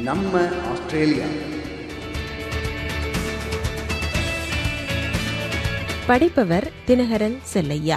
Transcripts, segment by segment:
நம்ம ஆஸ்திரேலியா படிப்பவர் தினகரன் செல்லையா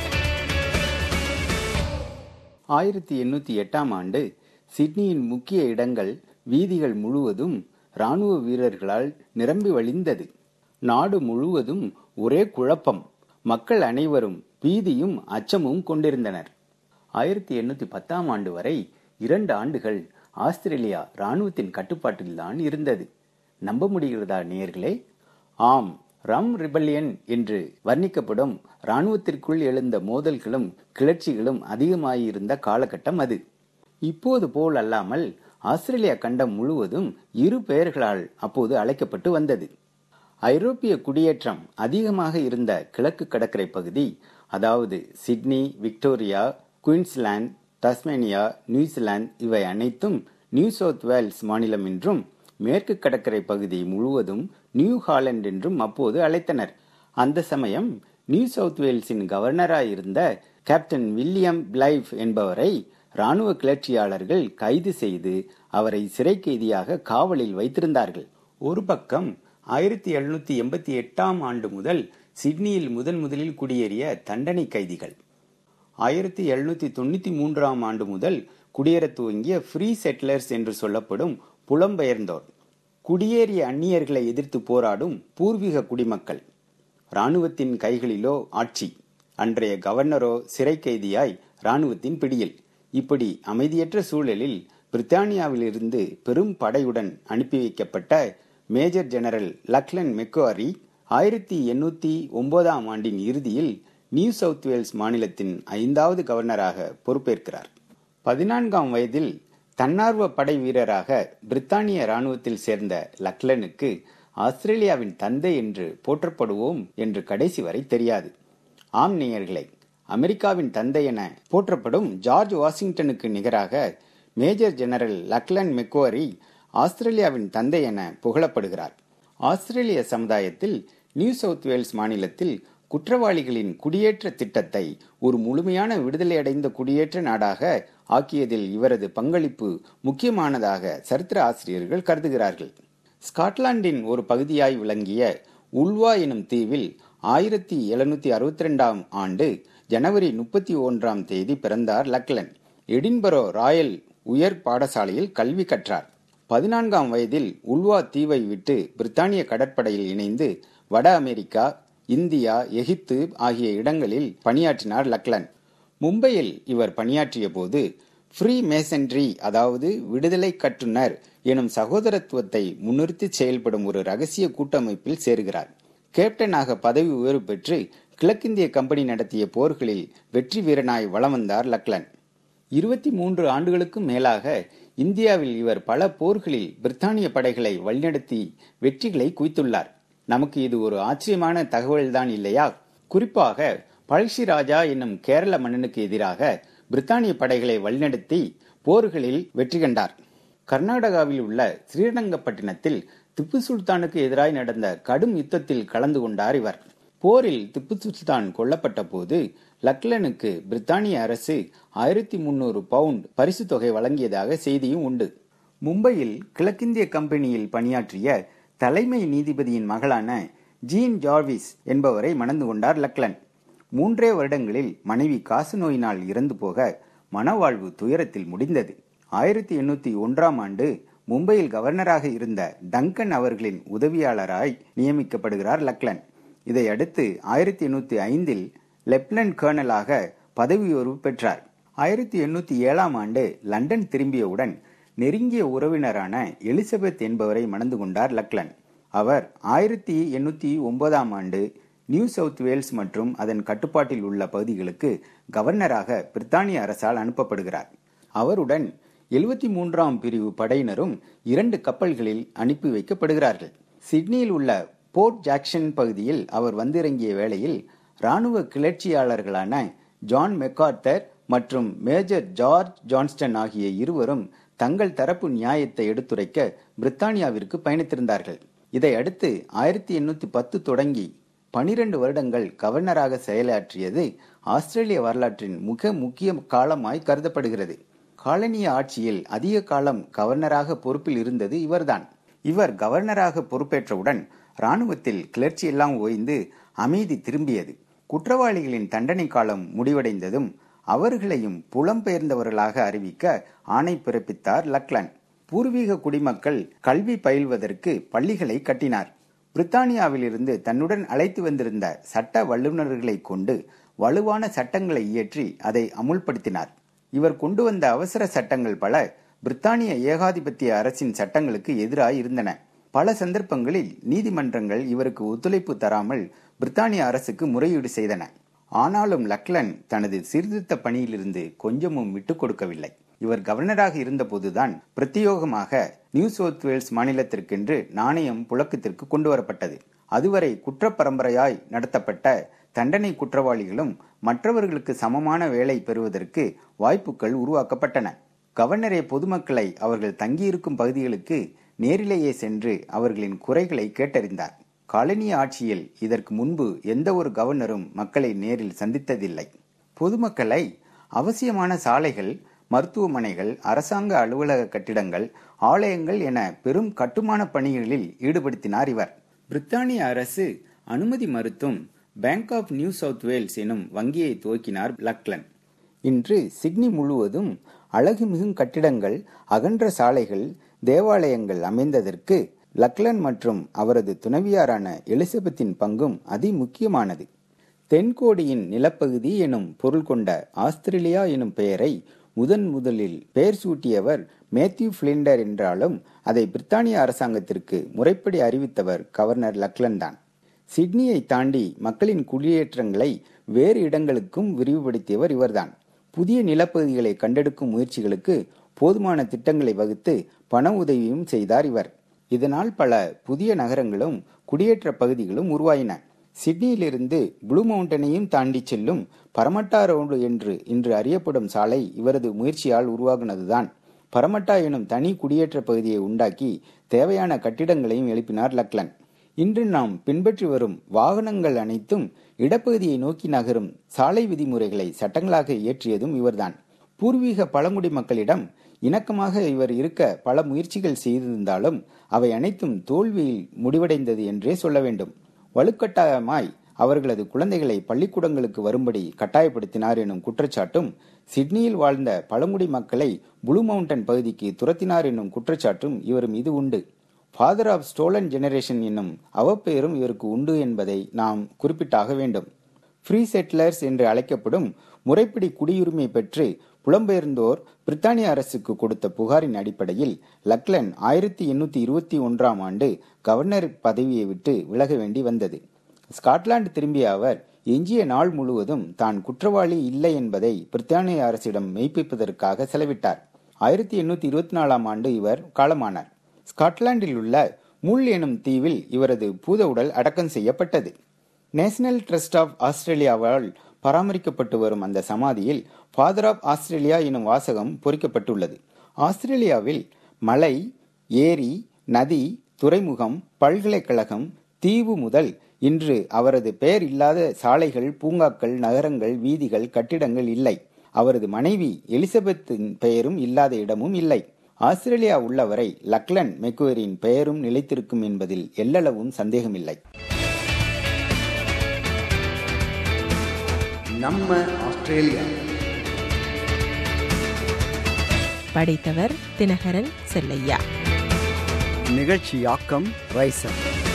ஆயிரத்தி எண்ணூத்தி எட்டாம் ஆண்டு சிட்னியின் முக்கிய இடங்கள் வீதிகள் முழுவதும் ராணுவ வீரர்களால் நிரம்பி வழிந்தது நாடு முழுவதும் ஒரே குழப்பம் மக்கள் அனைவரும் பீதியும் அச்சமும் கொண்டிருந்தனர் ஆயிரத்தி எண்ணூத்தி பத்தாம் ஆண்டு வரை இரண்டு ஆண்டுகள் ஆஸ்திரேலியா ராணுவத்தின் கட்டுப்பாட்டில்தான் இருந்தது நம்ப முடிகிறதா நேயர்களே ஆம் ரம் ரிபல்லியன் என்று வர்ணிக்கப்படும் ராணுவத்திற்குள் எழுந்த மோதல்களும் கிளர்ச்சிகளும் அதிகமாயிருந்த காலகட்டம் அது இப்போது போல் அல்லாமல் ஆஸ்திரேலியா கண்டம் முழுவதும் இரு பெயர்களால் அப்போது அழைக்கப்பட்டு வந்தது ஐரோப்பிய குடியேற்றம் அதிகமாக இருந்த கிழக்கு கடற்கரை பகுதி அதாவது Sydney Victoria Queensland Tasmania New Zealand இவை அனைத்தும் நியூ சவுத் வேல்ஸ் மாநிலம் என்றும் மேற்கு கடற்கரை பகுதி முழுவதும் நியூ ஹாலண்ட் என்றும் அப்போது அழைத்தனர் அந்த சமயம் நியூ சவுத் வேல்ஸின் கவர்னராயிருந்த கேப்டன் வில்லியம் பிளைவ் என்பவரை ராணுவ கிளர்ச்சியாளர்கள் கைது செய்து அவரை சிறை கைதியாக காவலில் வைத்திருந்தார்கள் ஒரு பக்கம் ஆயிரத்தி எழுநூத்தி எண்பத்தி எட்டாம் ஆண்டு முதல் சிட்னியில் முதன் முதலில் குடியேறிய தண்டனை கைதிகள் ஆயிரத்தி எழுநூத்தி தொண்ணூத்தி மூன்றாம் ஆண்டு முதல் குடியேறத் துவங்கிய ஃப்ரீ செட்டிலர்ஸ் என்று சொல்லப்படும் புலம்பெயர்ந்தோர் குடியேறிய அந்நியர்களை எதிர்த்து போராடும் பூர்வீக குடிமக்கள் ராணுவத்தின் கைகளிலோ ஆட்சி அன்றைய கவர்னரோ சிறை கைதியாய் ராணுவத்தின் பிடியில் இப்படி அமைதியற்ற சூழலில் பிரித்தானியாவிலிருந்து பெரும் படையுடன் அனுப்பி வைக்கப்பட்ட மேஜர் ஜெனரல் லக்லன் மெக்குவாரி ஆயிரத்தி எண்ணூத்தி ஒன்பதாம் ஆண்டின் இறுதியில் நியூ சவுத் வேல்ஸ் மாநிலத்தின் ஐந்தாவது கவர்னராக பொறுப்பேற்கிறார் பதினான்காம் வயதில் தன்னார்வ படை வீரராக பிரித்தானிய ராணுவத்தில் சேர்ந்த லக்லனுக்கு ஆஸ்திரேலியாவின் தந்தை என்று போற்றப்படுவோம் என்று கடைசி வரை தெரியாது ஆம் நேயர்களே அமெரிக்காவின் தந்தை என போற்றப்படும் ஜார்ஜ் வாஷிங்டனுக்கு நிகராக மேஜர் ஜெனரல் லக்லன் மெக்குவரி ஆஸ்திரேலியாவின் தந்தை என புகழப்படுகிறார் ஆஸ்திரேலிய சமுதாயத்தில் நியூ சவுத் வேல்ஸ் மாநிலத்தில் குற்றவாளிகளின் குடியேற்ற திட்டத்தை ஒரு முழுமையான விடுதலையடைந்த குடியேற்ற நாடாக ஆக்கியதில் இவரது பங்களிப்பு முக்கியமானதாக சரித்திர ஆசிரியர்கள் கருதுகிறார்கள் ஸ்காட்லாந்தின் ஒரு பகுதியாய் விளங்கிய உல்வா எனும் தீவில் ஆயிரத்தி எழுநூத்தி அறுபத்தி ரெண்டாம் ஆண்டு ஜனவரி முப்பத்தி ஒன்றாம் தேதி பிறந்தார் லக்லன் எடின்பரோ ராயல் உயர் பாடசாலையில் கல்வி கற்றார் பதினான்காம் வயதில் உல்வா தீவை விட்டு பிரித்தானிய கடற்படையில் இணைந்து வட அமெரிக்கா இந்தியா எகிப்து ஆகிய இடங்களில் பணியாற்றினார் லக்லன் மும்பையில் இவர் பணியாற்றிய போது ஃப்ரீ மேசன்ட்ரி அதாவது விடுதலை கட்டுனர் எனும் சகோதரத்துவத்தை முன்னிறுத்தி செயல்படும் ஒரு ரகசிய கூட்டமைப்பில் சேர்கிறார் கேப்டனாக பதவி உயர்வு பெற்று கிழக்கிந்திய கம்பெனி நடத்திய போர்களில் வெற்றி வீரனாய் வலம் வந்தார் லக்லன் இருபத்தி மூன்று ஆண்டுகளுக்கும் மேலாக இந்தியாவில் இவர் பல போர்களில் பிரித்தானிய படைகளை வழிநடத்தி வெற்றிகளை குவித்துள்ளார் நமக்கு இது ஒரு ஆச்சரியமான தகவல்தான் இல்லையா குறிப்பாக பழசி ராஜா என்னும் கேரள மன்னனுக்கு எதிராக பிரித்தானிய படைகளை வழிநடத்தி போர்களில் வெற்றி கண்டார் கர்நாடகாவில் உள்ள ஸ்ரீரங்கப்பட்டினத்தில் திப்பு சுல்தானுக்கு எதிராய் நடந்த கடும் யுத்தத்தில் கலந்து கொண்டார் இவர் போரில் திப்பு சுல்தான் கொல்லப்பட்ட போது லக்லனுக்கு பிரித்தானிய அரசு ஆயிரத்தி முன்னூறு பவுண்ட் பரிசு தொகை வழங்கியதாக செய்தியும் உண்டு மும்பையில் கிழக்கிந்திய கம்பெனியில் பணியாற்றிய தலைமை நீதிபதியின் மகளான ஜீன் ஜார்விஸ் என்பவரை மணந்து கொண்டார் லக்லன் மூன்றே வருடங்களில் மனைவி காசு நோயினால் இறந்து போக மனவாழ்வு துயரத்தில் முடிந்தது ஆயிரத்தி எண்ணூத்தி ஒன்றாம் ஆண்டு மும்பையில் கவர்னராக இருந்த டங்கன் அவர்களின் உதவியாளராய் நியமிக்கப்படுகிறார் லக்லன் இதையடுத்து ஆயிரத்தி எண்ணூத்தி ஐந்தில் லெப்டினன்ட் கர்னலாக பதவி உயர்வு பெற்றார் ஆயிரத்தி எண்ணூத்தி ஏழாம் ஆண்டு லண்டன் திரும்பியவுடன் நெருங்கிய உறவினரான எலிசபெத் என்பவரை மணந்து கொண்டார் லக்லன் அவர் ஆயிரத்தி எண்ணூத்தி ஒன்பதாம் ஆண்டு நியூ சவுத் வேல்ஸ் மற்றும் அதன் கட்டுப்பாட்டில் உள்ள பகுதிகளுக்கு கவர்னராக பிரித்தானிய அரசால் அனுப்பப்படுகிறார் அவருடன் எழுபத்தி மூன்றாம் பிரிவு படையினரும் இரண்டு கப்பல்களில் அனுப்பி வைக்கப்படுகிறார்கள் சிட்னியில் உள்ள போர்ட் ஜாக்சன் பகுதியில் அவர் வந்திறங்கிய வேளையில் ராணுவ கிளர்ச்சியாளர்களான ஜான் மெக்கார்த்தர் மற்றும் மேஜர் ஜார்ஜ் ஜான்ஸ்டன் ஆகிய இருவரும் தங்கள் தரப்பு நியாயத்தை எடுத்துரைக்க பிரித்தானியாவிற்கு பயணித்திருந்தார்கள் இதையடுத்து ஆயிரத்தி எண்ணூத்தி பத்து தொடங்கி பனிரெண்டு வருடங்கள் கவர்னராக செயலாற்றியது ஆஸ்திரேலிய வரலாற்றின் மிக முக்கிய காலமாய் கருதப்படுகிறது காலனிய ஆட்சியில் அதிக காலம் கவர்னராக பொறுப்பில் இருந்தது இவர்தான் இவர் கவர்னராக பொறுப்பேற்றவுடன் இராணுவத்தில் கிளர்ச்சியெல்லாம் ஓய்ந்து அமைதி திரும்பியது குற்றவாளிகளின் தண்டனை காலம் முடிவடைந்ததும் அவர்களையும் புலம்பெயர்ந்தவர்களாக அறிவிக்க ஆணை பிறப்பித்தார் லக்லன் பூர்வீக குடிமக்கள் கல்வி பயில்வதற்கு பள்ளிகளை கட்டினார் பிரித்தானியாவிலிருந்து தன்னுடன் அழைத்து வந்திருந்த சட்ட வல்லுநர்களை கொண்டு வலுவான சட்டங்களை இயற்றி அதை அமுல்படுத்தினார் இவர் கொண்டு வந்த அவசர சட்டங்கள் பல பிரித்தானிய ஏகாதிபத்திய அரசின் சட்டங்களுக்கு எதிராக இருந்தன பல சந்தர்ப்பங்களில் நீதிமன்றங்கள் இவருக்கு ஒத்துழைப்பு தராமல் பிரித்தானிய அரசுக்கு முறையீடு செய்தன ஆனாலும் லக்லன் தனது சீர்திருத்த பணியிலிருந்து கொஞ்சமும் விட்டுக் கொடுக்கவில்லை இவர் கவர்னராக இருந்தபோதுதான் பிரத்யோகமாக நியூ சவுத் வேல்ஸ் மாநிலத்திற்கென்று நாணயம் புழக்கத்திற்கு கொண்டு வரப்பட்டது அதுவரை குற்ற பரம்பரையாய் நடத்தப்பட்ட தண்டனை குற்றவாளிகளும் மற்றவர்களுக்கு சமமான வேலை பெறுவதற்கு வாய்ப்புகள் உருவாக்கப்பட்டன கவர்னரே பொதுமக்களை அவர்கள் தங்கியிருக்கும் பகுதிகளுக்கு நேரிலேயே சென்று அவர்களின் குறைகளை கேட்டறிந்தார் காலனிய ஆட்சியில் இதற்கு முன்பு எந்த ஒரு கவர்னரும் மக்களை நேரில் சந்தித்ததில்லை பொதுமக்களை அவசியமான சாலைகள் மருத்துவமனைகள் அரசாங்க அலுவலக கட்டிடங்கள் ஆலயங்கள் என பெரும் கட்டுமான பணிகளில் ஈடுபடுத்தினார் இவர் பிரித்தானிய அரசு அனுமதி மறுத்தும் bank of New South Wales எனும் வங்கியை துவக்கினார் லக்லன் இன்று சிட்னி முழுவதும் அழகு மிகும் கட்டிடங்கள் அகன்ற சாலைகள் தேவாலயங்கள் அமைந்ததற்கு லக்லன் மற்றும் அவரது துணைவியாரான எலிசபெத்தின் பங்கும் அதி முக்கியமானது தென்கோடியின் நிலப்பகுதி எனும் பொருள் கொண்ட ஆஸ்திரேலியா எனும் பெயரை முதன் முதலில் பெயர் சூட்டியவர் மேத்யூ பிளிண்டர் என்றாலும் அதை பிரித்தானிய அரசாங்கத்திற்கு முறைப்படி அறிவித்தவர் கவர்னர் லக்லன் தான் சிட்னியை தாண்டி மக்களின் குடியேற்றங்களை வேறு இடங்களுக்கும் விரிவுபடுத்தியவர் இவர்தான் புதிய நிலப்பகுதிகளை கண்டெடுக்கும் முயற்சிகளுக்கு போதுமான திட்டங்களை வகுத்து பண உதவியும் செய்தார் இவர் இதனால் பல புதிய நகரங்களும் குடியேற்ற பகுதிகளும் உருவாயின சிட்னியிலிருந்து ப்ளூ மவுண்டனையும் தாண்டி செல்லும் பரமட்டா ரோடு என்று இன்று அறியப்படும் சாலை இவரது முயற்சியால் உருவாகினதுதான் பரமட்டா எனும் தனி குடியேற்ற பகுதியை உண்டாக்கி தேவையான கட்டிடங்களையும் எழுப்பினார் லக்லன் இன்று நாம் பின்பற்றி வரும் வாகனங்கள் அனைத்தும் இடப்பகுதியை நோக்கி நகரும் சாலை விதிமுறைகளை சட்டங்களாக இயற்றியதும் இவர்தான் பூர்வீக பழங்குடி மக்களிடம் இணக்கமாக இவர் இருக்க பல முயற்சிகள் செய்திருந்தாலும் அவை அனைத்தும் தோல்வியில் முடிவடைந்தது என்றே சொல்ல வேண்டும் வலுக்கட்டாயமாய் அவர்களது குழந்தைகளை பள்ளிக்கூடங்களுக்கு வரும்படி கட்டாயப்படுத்தினார் எனும் குற்றச்சாட்டும் சிட்னியில் வாழ்ந்த பழங்குடி மக்களை ப்ளூ மவுண்டன் பகுதிக்கு துரத்தினார் என்னும் குற்றச்சாட்டும் இவர் மீது உண்டு ஃபாதர் ஆஃப் ஸ்டோலன் ஜெனரேஷன் என்னும் அவப்பெயரும் இவருக்கு உண்டு என்பதை நாம் குறிப்பிட்டாக வேண்டும் ஃப்ரீ செட்டிலர்ஸ் என்று அழைக்கப்படும் முறைப்படி குடியுரிமை பெற்று புலம்பெயர்ந்தோர் பிரித்தானிய அரசுக்கு கொடுத்த புகாரின் அடிப்படையில் லக்லன் ஆயிரத்தி எண்ணூத்தி இருபத்தி ஒன்றாம் ஆண்டு கவர்னர் பதவியை விட்டு விலக வேண்டி வந்தது ஸ்காட்லாந்து திரும்பிய அவர் எஞ்சிய நாள் முழுவதும் தான் குற்றவாளி இல்லை என்பதை பிரித்தானிய அரசிடம் மெய்ப்பிப்பதற்காக செலவிட்டார் ஆயிரத்தி எண்ணூத்தி இருபத்தி நாலாம் ஆண்டு இவர் காலமானார் ஸ்காட்லாந்தில் உள்ள முள் எனும் தீவில் இவரது பூத உடல் அடக்கம் செய்யப்பட்டது நேஷனல் ட்ரஸ்ட் ஆஃப் ஆஸ்திரேலியாவால் பராமரிக்கப்பட்டு வரும் அந்த சமாதியில் ஃபாதர் ஆஃப் ஆஸ்திரேலியா எனும் வாசகம் பொறிக்கப்பட்டுள்ளது ஆஸ்திரேலியாவில் மலை ஏரி நதி துறைமுகம் பல்கலைக்கழகம் தீவு முதல் இன்று அவரது பெயர் இல்லாத சாலைகள் பூங்காக்கள் நகரங்கள் வீதிகள் கட்டிடங்கள் இல்லை அவரது மனைவி எலிசபெத்தின் பெயரும் இல்லாத இடமும் இல்லை ஆஸ்திரேலியா உள்ளவரை லக்லன் மெக்குவரின் பெயரும் நிலைத்திருக்கும் என்பதில் எல்லளவும் சந்தேகமில்லை நம்ம ஆஸ்திரேலியா படைத்தவர் தினகரன் செல்லையா நிகழ்ச்சியாக்கம் ரைசர்